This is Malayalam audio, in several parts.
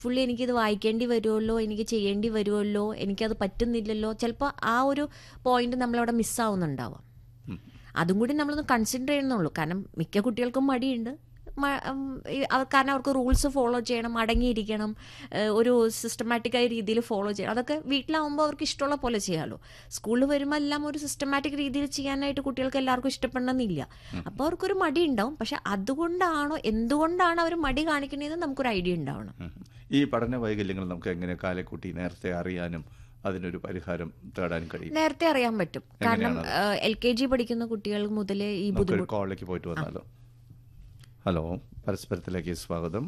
ഫുള്ളി എനിക്കിത് വായിക്കേണ്ടി വരുമല്ലോ എനിക്ക് ചെയ്യേണ്ടി വരുമല്ലോ എനിക്കത് പറ്റുന്നില്ലല്ലോ ചിലപ്പോൾ ആ ഒരു പോയിന്റ് നമ്മളവിടെ മിസ്സാവുന്നുണ്ടാവാം അതും കൂടി നമ്മളൊന്ന് കൺസിഡർ ചെയ്യുന്നുള്ളൂ കാരണം മിക്ക കുട്ടികൾക്കും മടിയുണ്ട് മ- ഉം, ഈ അവ- കാരണം അവർക്ക് റൂൾസ് ഫോളോ ചെയ്യണം അടങ്ങിയിരിക്കണം ഏഹ് ഒരു സിസ്റ്റമാറ്റിക്കായ രീതിയിൽ ഫോളോ ചെയ്യണം അതൊക്കെ വീട്ടിലാവുമ്പോൾ അവർക്ക് ഇഷ്ടമുള്ള പോലെ ചെയ്യാമല്ലോ സ്കൂളിൽ വരുമ്പോൾ എല്ലാം ഒരു സിസ്റ്റമാറ്റിക് രീതിയിൽ ചെയ്യാനായിട്ട് കുട്ടികൾക്ക് എല്ലാവർക്കും ഇഷ്ടപ്പെടണമെന്നില്ല അപ്പോൾ അവർക്കൊരു മടി ഉണ്ടാവും പക്ഷെ അതുകൊണ്ടാണോ എന്തുകൊണ്ടാണ് അവർ മടി കാണിക്കണതെന്ന് നമുക്കൊരു ഐഡിയ ഉണ്ടാവണം ഉം. ഈ പഠന വൈകല്യങ്ങൾ നമുക്ക് എങ്ങനെ കാലക്കുട്ടി നേരത്തെ അറിയാനും അതിനൊരു പരിഹാരം തേടാനും കഴിയും നേരത്തെ അറിയാൻ പറ്റും കാരണം എൽ കെ ജി പഠിക്കുന്ന കുട്ടികൾ മുതലേ ഈ നമുക്കൊരു ബുദ്ധിമുട്ട് കോളിലേക്ക് പോയിട്ട് വന്നാലോ ഹലോ പരസ്പരത്തിലേക്ക് സ്വാഗതം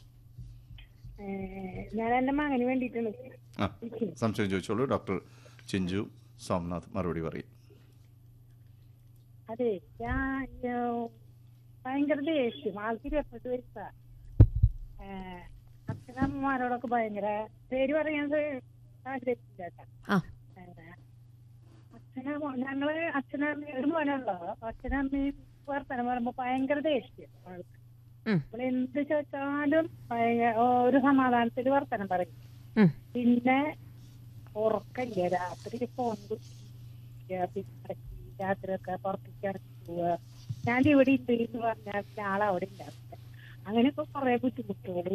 ഏഹ് ഞാൻ എന്റെ മകന് വേണ്ടിയിട്ടാണ് ആ സംശയം ചോദിച്ചോളൂ ഡോക്ടർ ചിഞ്ചു സോംനാഥ് മറുപടി പറയും അതെ ഞാൻ ഏഹ്, ഭയങ്കര ദേഷ്യം ആൾക്ക് ഇരുപത്തെട്ട് വയസ്സാ ഏഹ്, അച്ഛനമ്മമാരോടൊക്കെ ഭയങ്കര പേര് പറയാൻ ആഗ്രഹിച്ചില്ല കേട്ടാ. ആ ഏഹ്, അച്ഛനെ മോ- ഞങ്ങള് അച്ഛനമ്മ ഒരു മോനുള്ളോ അച്ഛനമ്മയും വർത്തനം പറയുമ്പോ ഭയങ്കര ദേഷ്യം ആൾക്ക് ഉം, നമ്മൾ എന്ത് ചോദിച്ചാലും ഭയങ്കര ഒരു സമാധാനത്തിൽ വർത്തനം പറയും ഉം. പിന്നെ ഉറക്കല്ല രാത്രി ഫോൺ പിന്നെ രാത്രിയൊക്കെ പുറത്തേക്ക് ഇറങ്ങി പോവുക ഞാൻ ഇവിടെ ഉണ്ട് എന്ന് പറഞ്ഞാൽ പിന്നെ ആളവിടെ ഉണ്ടാവില്ല അങ്ങനെയൊക്കെ കുറെ ബുദ്ധിമുട്ടുകൾ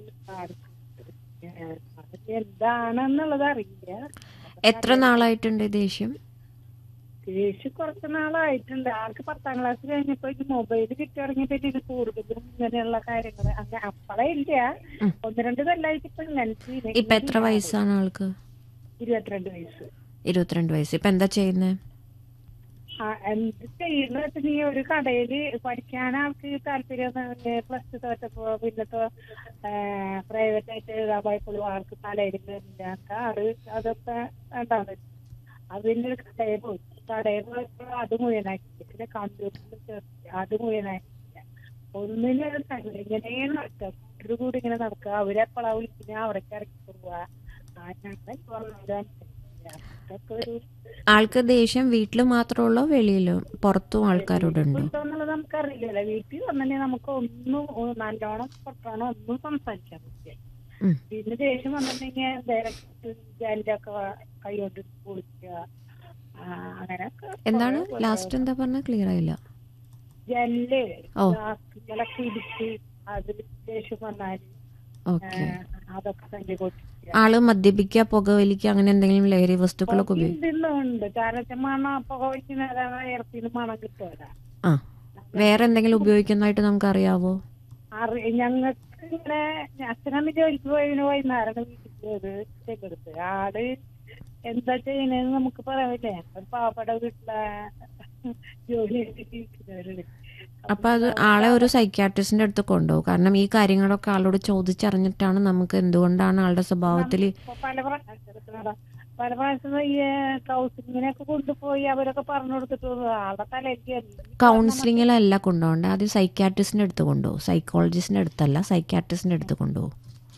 അതൊക്കെ എന്താണെന്നുള്ളത് അറിയില്ല എത്ര നാളായിട്ടുണ്ട് ഈ ദേഷ്യം ദേഷ്യ കുറച്ച് നാളായിട്ടുണ്ട് ആൾക്ക് പത്താം ക്ലാസ് കഴിഞ്ഞപ്പോ ഈ മൊബൈൽ കിട്ടി തുടങ്ങിയപ്പോ ഇത് കൂടുതലും ഇങ്ങനെയുള്ള കാര്യങ്ങൾ അങ്ങനെ അപ്പളേ ഇല്ല ഉം. ഒന്ന് രണ്ട് കൊല്ലായിട്ട് ഇപ്പൊ ഇങ്ങനത്തെ ഇപ്പൊ എത്ര വയസ്സാണ് ആൾക്ക് ഇരുപത്തിരണ്ട് വയസ്സ് ഇരുപത്തിരണ്ട് വയസ്സ് ഇപ്പൊ എന്താ ചെയ്യുന്നത് ആ, എന്ത് ചെയ്യുന്ന വെച്ചാൽ നീ ഒരു കടയില് പഠിക്കാൻ ആൾക്ക് താല്പര്യം പ്ലസ് ടു തോറ്റപ്പോ പിന്നത്തെ പ്രൈവറ്റ് ആയിട്ട് എഴുതാൻ പോയപ്പോഴും ആൾക്ക് തലയിൽ കയറില്ല ആള് അതൊക്കെ വേണ്ടാന്ന് വെച്ചു. അതിന്റെ ഒരു കടയിൽ പോയി കടയിൽ പോയപ്പോ അത് മുഴുവനാക്കി പിന്നെ കമ്പ്യൂട്ടറിൽ ചേർത്തി അത് മുഴുവനാക്കില്ല ഒന്നിനും ഒരു കഴിയില്ല ഇങ്ങനെ നടക്കുക കൂട്ടർ കൂടി ഇങ്ങനെ നടക്കുക അവരെപ്പോഴാ വിളിക്കുന്ന അവിടേക്ക് ഇറക്കി പോവുക ആ ഞങ്ങൾ അതൊക്കെ ഒരു ആൾക്ക് ദേഷ്യം വീട്ടിൽ മാത്രമുള്ളോ വെളിയിലോ പുറത്തും ആൾക്കാരോടുണ്ടോ എന്നുള്ളത് നമുക്കറിയില്ലല്ലോ വീട്ടിൽ വന്നെ നമുക്ക് ഒന്നും ഒ- നല്ലോണം പൊട്ടാണോ ഒന്നും സംസാരിക്കാൻ പറ്റില്ല ഉം. പിന്നെ ദേഷ്യം വന്നിട്ടുണ്ടെങ്കിൽ ഡയറക്റ്റ് ജനലൊക്കെ കൈകൊണ്ട് പൊളിക്കുക ആ, അങ്ങനെയൊക്കെ എന്താണ് കുറെ- ലാസ്റ്റ് എന്താ പറഞ്ഞ ക്ലിയർ ആയില്ല ജനല് ഓ. ഗ്ലാസുകളൊക്കെ ഇടിച്ച് അതിൽ ദേഷ്യം വന്നാല് ഓക്കെ ആ, അതൊക്കെ തല്ലി പൊട്ടിക്കുക ആള് മദ്യപിക്കുക പുകവലിക്കുക അങ്ങനെ എന്തെങ്കിലും ലഹരി വസ്തുക്കളൊക്കെ ഉപയോഗിക്കും ഇതുണ്ട് കാരണം മണം പുക വയ്ക്കുന്ന ഇറത്തിന് മണം കിട്ടുമല്ല ആ വേറെ എന്തെങ്കിലും ഉപയോഗിക്കുന്നതായിട്ട് നമുക്ക് അറിയാവോ അറി ഞങ്ങൾക്ക് ഇങ്ങനെ അച്ഛനമ്മ ജോലിക്ക് പോയതിന് വൈകുന്നേരം വീട്ടിൽ പോയത് ചെക്കെടുത്ത് ആള് എന്താ ചെയ്യണേന്ന് നമുക്ക് പറയാമില്ലേ ഒരു പാവപ്പെട്ട വീട്ടിലെ ജോലി എടുത്ത് ജീവിക്കുന്നവരുണ്ട് അപ്പൊ അത് ആളെ ഒരു സൈക്യാട്രിസ്റ്റിന്റെ അടുത്ത് കൊണ്ടുപോകും കാരണം ഈ കാര്യങ്ങളൊക്കെ ആളോട് ചോദിച്ചറിഞ്ഞിട്ടാണ് നമുക്ക് എന്തുകൊണ്ടാണ് ആളുടെ സ്വഭാവത്തിൽ ഇപ്പൊ പല പ്രാവശ്യം പല പ്രാവശ്യം ഈ കൗൺസിലിങ്ങിനൊക്കെ കൊണ്ടുപോയി അവരൊക്കെ പറഞ്ഞു കൊടുത്തിട്ട് ആളുടെ തലയ്ക്ക് കൗൺസിലിങ്ങിലല്ല കൊണ്ടുപോകേണ്ടത് ആദ്യം സൈക്യാട്രിസ്റ്റിന്റെ അടുത്ത് കൊണ്ടുപോകും സൈക്കോളജിസ്റ്റിന്റെ അടുത്തല്ല സൈക്യാട്രിസ്റ്റിന്റെ അടുത്ത് കൊണ്ടുപോകും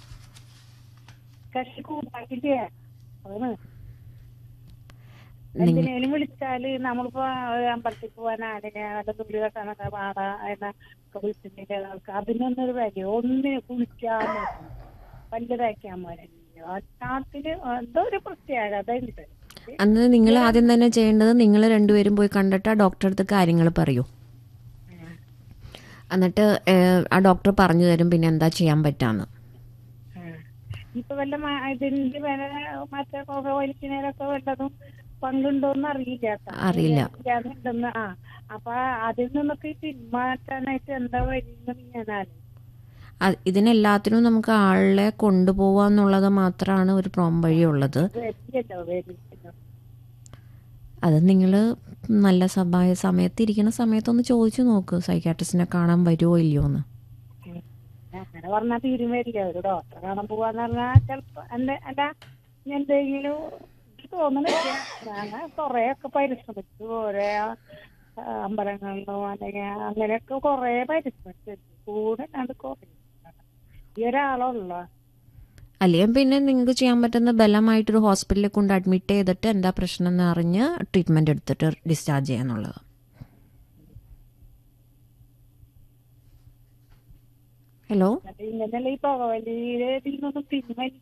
കക്ഷി കൂട്ടാക്കില്ല അതാണ് നിങ്ങ എന്തിനേലും വിളിച്ചാല് നമ്മളിപ്പോ ഒരു അമ്പലത്തിൽ പോവാനാണ് നല്ല തുള്ളി കെട്ടാനൊക്കെ പാടാ എന്നൊക്കെ വിളിച്ചിട്ടുണ്ടെങ്കിൽ ആൾക്ക് അതിനൊന്നും ഒരു വില ഒന്നിന് കുളിക്കാൻ പല്ല് തേക്കാൻ പോലെ നാട്ടില് എന്തോ ഒരു പ്രത്യേകത ഉണ്ട് അന്ന് നിങ്ങൾ ആദ്യം തന്നെ ചെയ്യേണ്ടത് നിങ്ങൾ രണ്ടുപേരും പോയി കണ്ടിട്ട് ആ ഡോക്ടറെ അടുത്ത് കാര്യങ്ങൾ പറയൂ എന്നിട്ട് ഏഹ്, ആ ഡോക്ടർ പറഞ്ഞു തരും പിന്നെ എന്താ ചെയ്യാൻ പറ്റാന്ന് ഇപ്പൊ വല്ല മ- ഇതിന്റെ വില മറ്റേ വലിക്കുന്നതിലൊക്കെ വല്ലതും പങ്കുണ്ടോന്ന് അറിയില്ല കേട്ടോ. അറിയില്ല. ഇല്ലാന്നുണ്ടെന്ന് ആ അപ്പൊ അതിൽ നിന്നൊക്കെ പിന്മാറ്റാനായിട്ട് എന്താ വഴിയെന്ന് ഞാൻ ആലോചിച്ചു. അ- ഇതിനെല്ലാത്തിനും നമുക്ക് ആളെ കൊണ്ടുപോവാന്നുള്ളത് മാത്രമാണ് ഒരു പ്രോം വഴിയുള്ളത് വരില്ലല്ലോ വരില്ലല്ലോ അത് നിങ്ങൾ നല്ല സഭ സമയത്ത് ഇരിക്കുന്ന സമയത്തൊന്ന് ചോദിച്ചു നോക്ക് സൈക്കാട്രിസ്റ്റിനെ കാണാൻ വരുമോ ഇല്ലയോ എന്ന് ഉം. അങ്ങനെ പറഞ്ഞാൽ തീരും വരില്ല ഒരു ഡോക്ടറെ കാണാൻ പോവാന്ന് പറഞ്ഞാ ചെലപ്പോ എന്റെ അല്ല ഇനി എന്തെങ്കിലും എനിക്ക് തോന്നണില്ല ഞാൻ കൊറേ ഒക്കെ പരിശ്രമിച്ചു ഓരോ ആ, അമ്പലങ്ങളിലോ അല്ലെങ്കിൽ അങ്ങനെയൊക്കെ കൊറേ പരിശ്രമിച്ചു കൂടെ കണ്ട് കുറേ ഈ ഒരാളുള്ള അല്ലെങ്കിൽ പിന്നെ നിങ്ങൾക്ക് ചെയ്യാൻ പറ്റുന്ന ബലമായിട്ടൊരു ഹോസ്പിറ്റലിൽ കൊണ്ട് അഡ്മിറ്റ് ചെയ്തിട്ട് എന്താ പ്രശ്നം എന്ന് അറിഞ്ഞ് ട്രീറ്റ്മെൻറ്റ് എടുത്തിട്ട് ഡിസ്ചാർജ് ചെയ്യാന്നുള്ളത് ഹലോ എന്നിട്ട് ഇങ്ങനെയുള്ള ഈ പുകവലിയുടെ ഇതിൽ നിന്നൊന്നും പിൻവലി